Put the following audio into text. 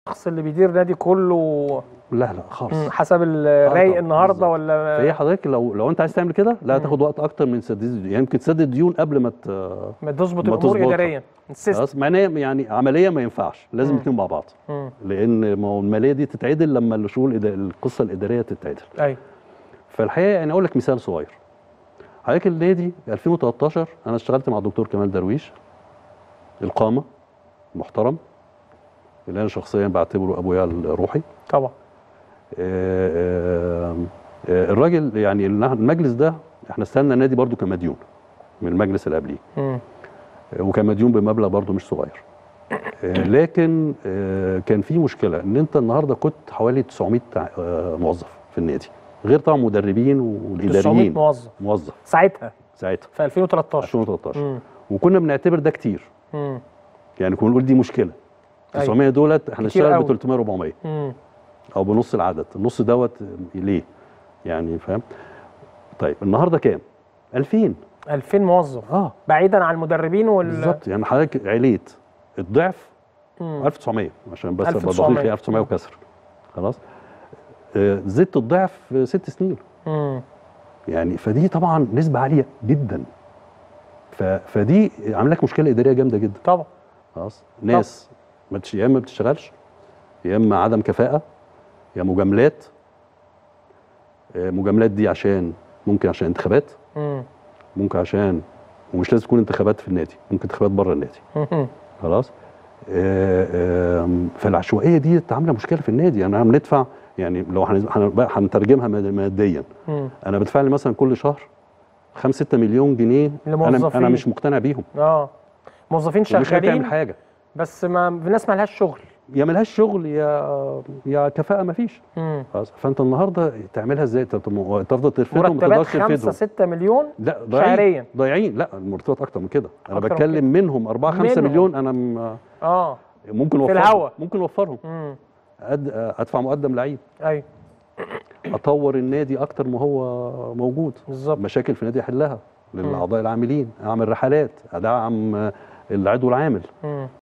الشخص اللي بيدير نادي كله لا لا خالص مم، حسب الرايق طبعاً، النهارده بالظبط. ولا فهي حضرتك لو لو انت عايز تعمل كده لا مم. هتاخد وقت اكتر من سداد الديون يعني يمكن تسدد الديون قبل ما ت... ما تظبط ما الامور تظبطها. اداريا السيستم خلاص معناه يعني عمليه ما ينفعش لازم مم. الاثنين مع بعض مم. لان ما هو الماليه دي تتعدل لما الشؤون الإدا- القصه الاداريه تتعدل ايوه فالحقيقه يعني اقول لك مثال صغير حضرتك النادي 2013 انا اشتغلت مع الدكتور كمال درويش القامه محترم اللي انا شخصيا بعتبره ابويا الروحي طبعا آه، آه، آه، الراجل يعني المجلس ده احنا استلمنا النادي برضو كمديون من المجلس اللي قبليه مم. آه، وكان مديون بمبلغ برضو مش صغير آه، لكن آه، كان في مشكله ان انت النهارده كنت حوالي 900 تع- آه، موظف في النادي غير طبعا مدربين 900 والاداريين موظف موظف ساعتها ساعتها في 2013 2013 مم. وكنا بنعتبر ده كتير مم. يعني كنا بنقول دي مشكله أيوة. 900 دولت احنا كتير نشتغل قوي. ب 300 400 مم. او بنص العدد النص دوت ليه يعني فاهم طيب النهارده كام 2000 2000 موظف اه بعيدا عن المدربين وال بالظبط يعني حضرتك عليت الضعف مم. 1900 عشان بس ابقى 1900. دقيق 1900 وكسر خلاص آه، زدت الضعف في ست سنين مم. يعني فدي طبعا نسبه عاليه جدا ف... فدي عامله لك مشكله اداريه جامده جدا طبعا خلاص ناس ما تش... يا اما ما بتشتغلش يا اما عدم كفاءه يا مجاملات آه، مجاملات دي عشان ممكن عشان انتخابات مم. ممكن عشان ومش لازم تكون انتخابات في النادي ممكن انتخابات بره النادي مم. خلاص آه، آم، فالعشوائيه دي عامله مشكله في النادي يعني انا بندفع يعني لو هن- هن- بقى هنترجمها ماد- ماديا مم. انا بدفع لي مثلا كل شهر 5 6 مليون جنيه انا لموظفين. انا مش مقتنع بيهم اه موظفين ومش هتعمل شغالين حاجه بس ما الناس ما لهاش شغل يا ملهاش شغل يا يا كفاءه ما فيش مم. خلاص فانت النهارده تعملها ازاي تفضل ترفضهم ما مرتبات تقدرش 5 ترفدهم 6 مليون لا ضايعين شهريا ضايعين لا المرتبات اكتر من كده انا أكتر من بتكلم منهم 4 5 منهم. مليون انا م- اه ممكن في اوفرهم الهوا. ممكن اوفرهم مم. أد... ادفع مقدم لعيب ايوه اطور النادي اكتر ما هو موجود بالظبط مشاكل في النادي احلها للاعضاء العاملين اعمل رحلات ادعم العضو العامل مم.